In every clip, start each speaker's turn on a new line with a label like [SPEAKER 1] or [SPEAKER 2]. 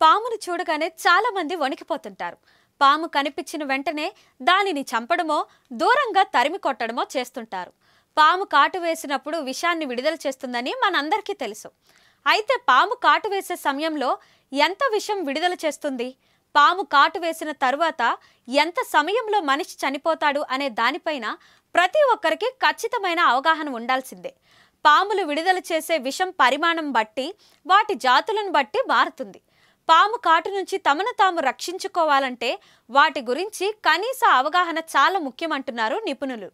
[SPEAKER 1] పామును చూడగానే చాలా మంది వణికిపోతుంటారు పాము కనిపించిన వెంటనే దానిని చంపడమో దూరంగా తరిమి కొట్టడమో చేస్తుంటారు పాము కాటు వేసినప్పుడు విషాన్ని విడుదల చేస్తుందని మనందరికీ తెలుసు అయితే పాము కాటు వేసే సమయంలో ఎంత విషం విడుదల చేస్తుంది పాము కాటు వేసిన తరువాత ఎంత సమయంలో మనిషి చనిపోతాడు అనే దానిపైన ప్రతి ఒక్కరికి ఖచ్చితమైన అవగాహన ఉండాల్సిందే పాములు విడుదల చేసే విషం పరిమాణం బట్టి వాటి జాతులను బట్టి మారుతుంది పాము కాటు నుంచి తమను తాము రక్షించుకోవాలంటే వాటి గురించి కనీస అవగాహన చాలా ముఖ్యమంటున్నారు నిపుణులు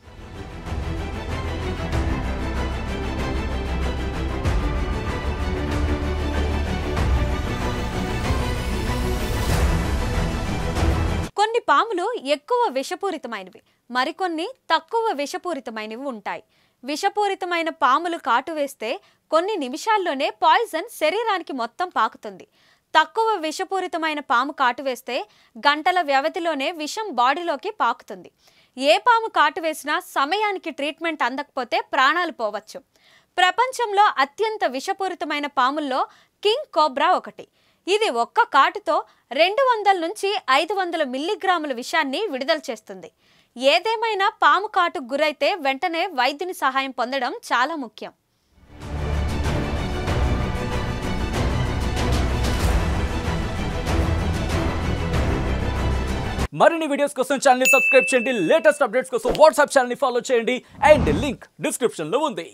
[SPEAKER 1] కొన్ని పాములు ఎక్కువ విషపూరితమైనవి మరికొన్ని తక్కువ విషపూరితమైనవి ఉంటాయి విషపూరితమైన పాములు కాటు వేస్తే కొన్ని నిమిషాల్లోనే పాయిజన్ శరీరానికి మొత్తం పాకుతుంది తక్కువ విషపూరితమైన పాము కాటు వేస్తే గంటల వ్యవధిలోనే విషం బాడీలోకి పాకుతుంది ఏ పాము కాటు వేసినా సమయానికి ట్రీట్మెంట్ అందకపోతే ప్రాణాలు పోవచ్చు ప్రపంచంలో అత్యంత విషపూరితమైన పాముల్లో కింగ్ కోబ్రా ఒకటి ఇది ఒక్క కాటుతో రెండు వందల నుంచి ఐదు వందల మిల్లీగ్రాముల విషాన్ని విడుదల చేస్తుంది ఏదేమైనా పాము కాటుకు గురైతే వెంటనే వైద్యుని సహాయం పొందడం చాలా ముఖ్యం
[SPEAKER 2] మరిన్ని వీడియోస్ కోసం ఛానల్ సబ్స్క్రైబ్ చేయండి లేటెస్ట్ అప్డేట్స్ కోసం వాట్సాప్ ఛానల్ ఫాలో చేయండి అండ్ లింక్ డిస్క్రిప్షన్ లో ఉంది